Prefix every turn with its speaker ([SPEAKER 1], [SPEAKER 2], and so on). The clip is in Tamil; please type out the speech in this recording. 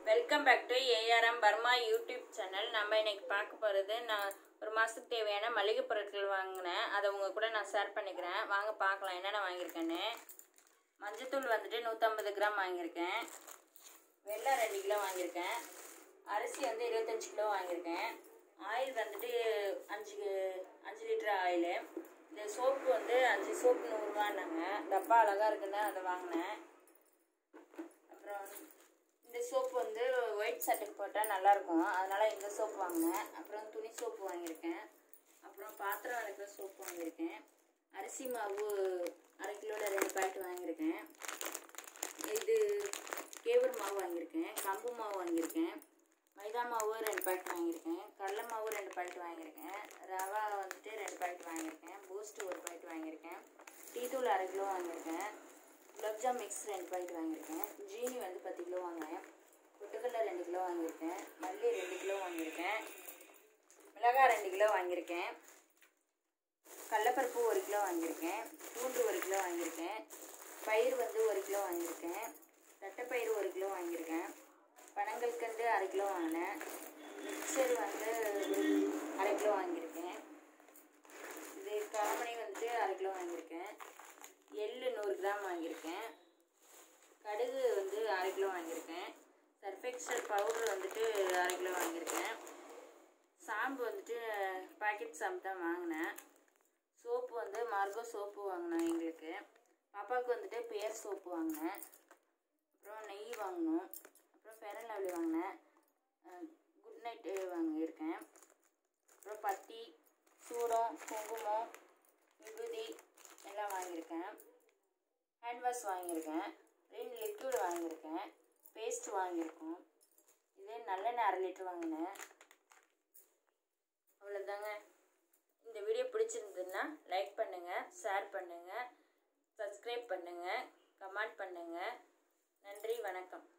[SPEAKER 1] welcome back to ARM Burma YouTube channel நம்ம இன்னைக்கு பார்க்க போகிறது நான் ஒரு மாதத்துக்கு தேவையான மளிகை பொருட்கள் வாங்கினேன் அதை உங்கள் கூட நான் ஷேர் பண்ணிக்கிறேன் வாங்க பார்க்கலாம் என்னென்ன வாங்கியிருக்கேன்னு மஞ்சத்தூள் வந்துட்டு நூற்றம்பது கிராம் வாங்கியிருக்கேன் வெள்ளம் ரெண்டு கிலோ வாங்கியிருக்கேன் அரிசி வந்து இருபத்தஞ்சி கிலோ வாங்கியிருக்கேன் ஆயில் வந்துட்டு அஞ்சு அஞ்சு லிட்டர் ஆயிலு இந்த சோப்பு வந்து அஞ்சு சோப்பு நூறுரூவான்னாங்க டப்பா அழகாக இருக்குன்னு அதை வாங்கினேன் அப்புறம் இந்த சோப்பு வந்து ஒயிட் சட்டைக்கு போட்டால் நல்லாயிருக்கும் அதனால் இந்த சோப்பு வாங்கினேன் அப்புறம் துணி சோப்பு வாங்கியிருக்கேன் அப்புறம் பாத்திரம் விளக்குற சோப்பு வாங்கியிருக்கேன் அரிசி மாவு அரை கிலோவில் ரெண்டு பாக்கெட் வாங்கியிருக்கேன் இது கேவர் மாவு வாங்கியிருக்கேன் கம்பு மாவு வாங்கியிருக்கேன் மைதா மாவு ரெண்டு பாக்கெட் வாங்கியிருக்கேன் கடலை மாவு ரெண்டு பாக்கெட் வாங்கியிருக்கேன் ரவா வந்துட்டு ரெண்டு பாக்கெட் வாங்கியிருக்கேன் பூஸ்ட் ஒரு பாக்கெட் வாங்கியிருக்கேன் டீ தூள் அரை கிலோ வாங்கியிருக்கேன் குலோப்ஜாம் மிக்ஸ் ரெண்டு பாக்கெட் வாங்கியிருக்கேன் ஜீனி வந்து பத்து கிலோ வாங்கினேன் பொட்டுக்கடலை ரெண்டு கிலோ வாங்கியிருக்கேன் மல்லி ரெண்டு கிலோ வாங்கியிருக்கேன் மிளகாய் ரெண்டு கிலோ வாங்கியிருக்கேன் கடலப்பருப்பு ஒரு கிலோ வாங்கியிருக்கேன் பூண்டு ஒரு கிலோ வாங்கியிருக்கேன் பயிர் வந்து ஒரு கிலோ வாங்கியிருக்கேன் தட்டைப்பயிறு ஒரு கிலோ வாங்கியிருக்கேன் பனங்கல்கண்டு அரை கிலோ வாங்கினேன் மிக்சர் வந்து அரை கிலோ வாங்கியிருக்கேன் இது காமணி வந்துட்டு அரை கிலோ வாங்கியிருக்கேன் எள்ளு நூறு கிராம் வாங்கியிருக்கேன் கடுகு வந்து அரை கிலோ வாங்கியிருக்கேன் சர்ஃபெக்சல் பவுடர் வந்துட்டு அரை கிலோ வாங்கியிருக்கேன் சாம்பு வந்துட்டு பாக்கெட் சாம்பு தான் வாங்கினேன் சோப்பு வந்து மார்கோ சோப்பு வாங்கினேன் எங்களுக்கு பாப்பாவுக்கு வந்துட்டு பேர் சோப்பு வாங்கினேன் அப்புறம் நெய் வாங்கினோம் அப்புறம் ஃபேரன் லவ்லி வாங்கினேன் குட் நைட்டு வாங்கியிருக்கேன் அப்புறம் பத்தி சூடம் குங்குமம் விபூதி எல்லாம் வாங்கியிருக்கேன் ஹேண்ட் வாஷ் வாங்கியிருக்கேன் ரெண்டு லிக்விட் வாங்கியிருக்கேன் பேஸ்ட் வாங்கியிருக்கோம் இதே நல்லெண்ணெய் அரை லிட்டர் வாங்கினேன் அவ்வளோதாங்க இந்த வீடியோ பிடிச்சிருந்ததுன்னா லைக் பண்ணுங்கள் ஷேர் பண்ணுங்கள் சப்ஸ்கிரைப் பண்ணுங்கள் கமெண்ட் பண்ணுங்கள் நன்றி வணக்கம்